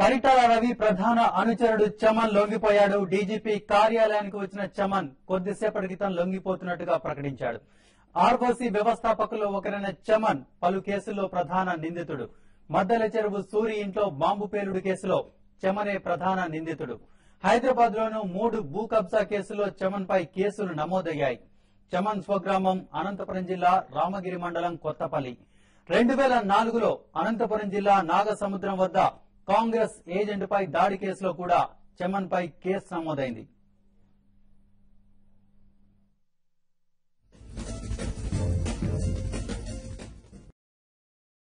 పరిటాల రవి ప్రధాన అనుచరుడు చమన్ లొంగిపోయాడు డీజీపీ కార్యాలయానికి వచ్చిన చమన్ కొద్దిసేపటి క్రితం లొంగిపోతున్నట్టుగా ప్రకటించాడు ఆర్ఓసీ వ్యవస్థాపకుల్లో ఒకరైన చమన్ పలు కేసుల్లో ప్రధాన నిందితుడు మద్దెల చెరువు సూరి ఇంట్లో బాంబు పేలుడు కేసులో చమనే ప్రధాన నిందితుడు హైదరాబాద్ లోను మూడు భూ కబ్జా కేసులో చమన్ పై కేసులు నమోదయ్యాయి చమన్ స్వగ్రామం అనంతపురం జిల్లా రామగిరి మండలం కొత్తపల్లి రెండు వేల నాలుగులో అనంతపురం జిల్లా నాగసముద్రం వద్ద కాంగ్రెస్ ఏజెంట్ పై దాడి కేసులో కూడా చమన్ పై కేసు నమోదైంది